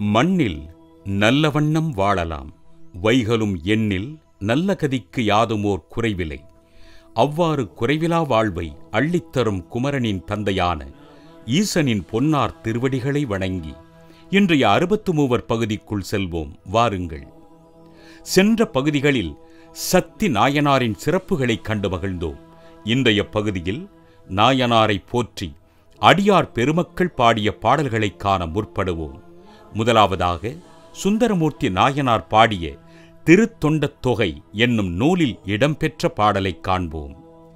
மண்ணில் நல்ல வண்ணம் வாழலாம் வைகலும் எண்ணில் நல்ல கதிக்கு யாதுமோர் குறைவில்லை அவ்வாறு குறைவிலா வாழ்வை அள்ளித்தரும் குமரனின் தந்தையான ஈசனின் பொன்னார் திருவடிகளை வணங்கி இன்றைய அறுபத்து மூவர் பகுதிக்குள் செல்வோம் வாருங்கள் சென்ற பகுதிகளில் சக்தி நாயனாரின் சிறப்புகளை கண்டு மகிழ்ந்தோம் இன்றைய பகுதியில் நாயனாரை போற்றி அடியார் பெருமக்கள் பாடிய பாடல்களை காண முற்படுவோம் முதலாவதாக சுந்தரமூர்த்தி நாயனார் பாடிய திருத்தொண்டத் தொகை என்னும் நூலில் இடம்பெற்ற பாடலை காண்போம்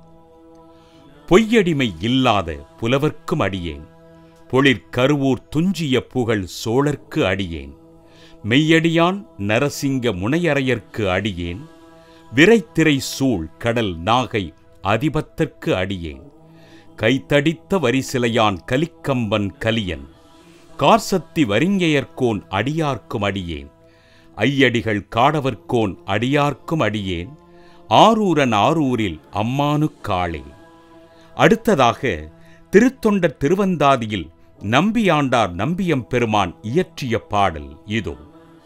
பொய்யடிமை இல்லாத புலவர்க்கும் அடியேன் பொழிற் கருவூர் துஞ்சிய புகழ் சோழர்க்கு அடியேன் மெய்யடியான் நரசிங்க முனையரையர்க்கு அடியேன் விரைத்திரை சூழ் கடல் நாகை அதிபத்தற்கு அடியேன் கைத்தடித்த வரிசிலையான் கலிக்கம்பன் கலியன் கார்சத்தி வரிங்கையர்கோன் அடியார்க்கும் அடியேன் ஐயடிகள் காடவர்கோன் அடியார்க்கும் அடியேன் ஆரூரன் ஆரூரில் அம்மானுக்காளே அடுத்ததாக திருத்தொண்டர் திருவந்தாதியில் நம்பியாண்டார் நம்பியம் பெருமான் இயற்றிய பாடல் இதோ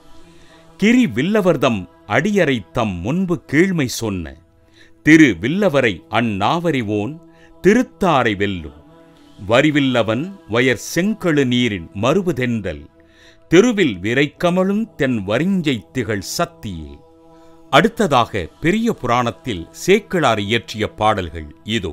கிரி வில்லவர்தம் அடியரை தம் முன்பு கீழ்மை சொன்ன திரு வில்லவரை அந்நாவறிவோன் திருத்தாரை வெல்லும் வரிவில்லவன் வயர் செங்கழு நீரின் மறுபுதென்றல் தெருவில் விரைக்கமழும் தென் வரிஞ்சை திகழ் சத்தியே அடுத்ததாக பெரிய புராணத்தில் சேக்கிழார் இயற்றிய பாடல்கள் இதோ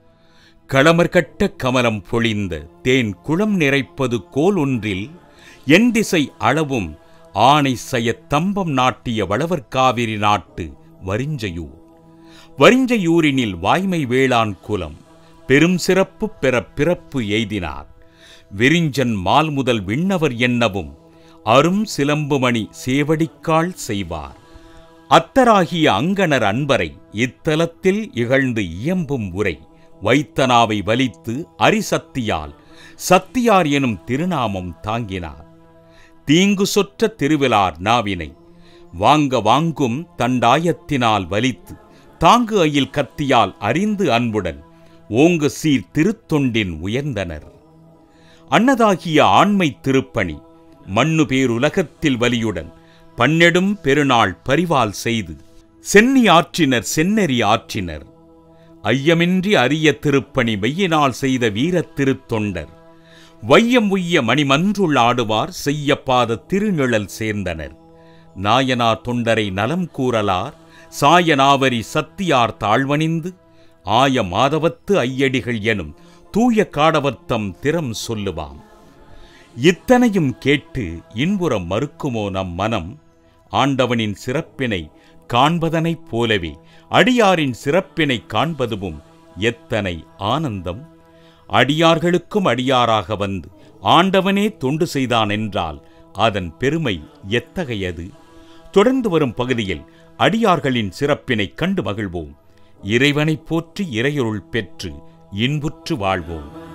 களமர்கட்ட கமலம் பொழிந்த தேன் குளம் நிறைப்பது கோல் ஒன்றில் என் திசை அளவும் ஆணை செய்ய தம்பம் நாட்டிய வளவர்காவிரி நாட்டு வரிஞ்சையூர் வரிஞ்சையூரினில் வாய்மை வேளாண் குலம் பெரும் சிறப்பு பெற பிறப்பு எய்தினார் விரிஞ்சன் மால் முதல் விண்ணவர் என்னவும் அரும் சிலம்புமணி சேவடிக்காள் செய்வார் அத்தராகிய அங்கணர் அன்பரை இத்தலத்தில் இகழ்ந்து இயம்பும் உரை வைத்தனாவை வலித்து அரிசத்தியால் சத்தியார் எனும் திருநாமம் தாங்கினார் தீங்கு சொற்ற திருவிழார் நாவினை வாங்க வாங்கும் தண்டாயத்தினால் வலித்து தாங்கு அயில் கத்தியால் அறிந்து அன்புடன் ஓங்கு சீர் திருத்தொண்டின் உயர்ந்தனர் அன்னதாகிய ஆண்மை திருப்பணி மண்ணு பேருலகத்தில் வலியுடன் பன்னெடும் பெருநாள் பரிவால் செய்து சென்னி ஆற்றினர் செந்நெறி ஆற்றினர் ஐயமின்றி அரிய திருப்பணி மெய்யினால் செய்த வீரத் திருத்தொண்டர் வையம் உய்ய மணிமன்றுள் ஆடுவார் செய்யப்பாத திருநிழல் சேர்ந்தனர் நாயனார் தொண்டரை நலம் கூறலார் சாயனாவரி சத்தியார் தாழ்வணிந்து ஆய மாதவத்து ஐயடிகள் எனும் தூய காடவர்த்தம் திறம் சொல்லுவாம் இத்தனையும் கேட்டு இன்புறம் மறுக்குமோ நம் மனம் ஆண்டவனின் சிறப்பினை காண்பதனைப் போலவே அடியாரின் சிறப்பினை காண்பதுவும் எத்தனை ஆனந்தம் அடியார்களுக்கும் அடியாராக வந்து ஆண்டவனே தொண்டு செய்தான் என்றால் அதன் பெருமை எத்தகையது தொடர்ந்து வரும் பகுதியில் அடியார்களின் சிறப்பினை கண்டு மகிழ்வோம் இறைவனைப் போற்றி இறையொருள் பெற்று இன்புற்று வாழ்வோம்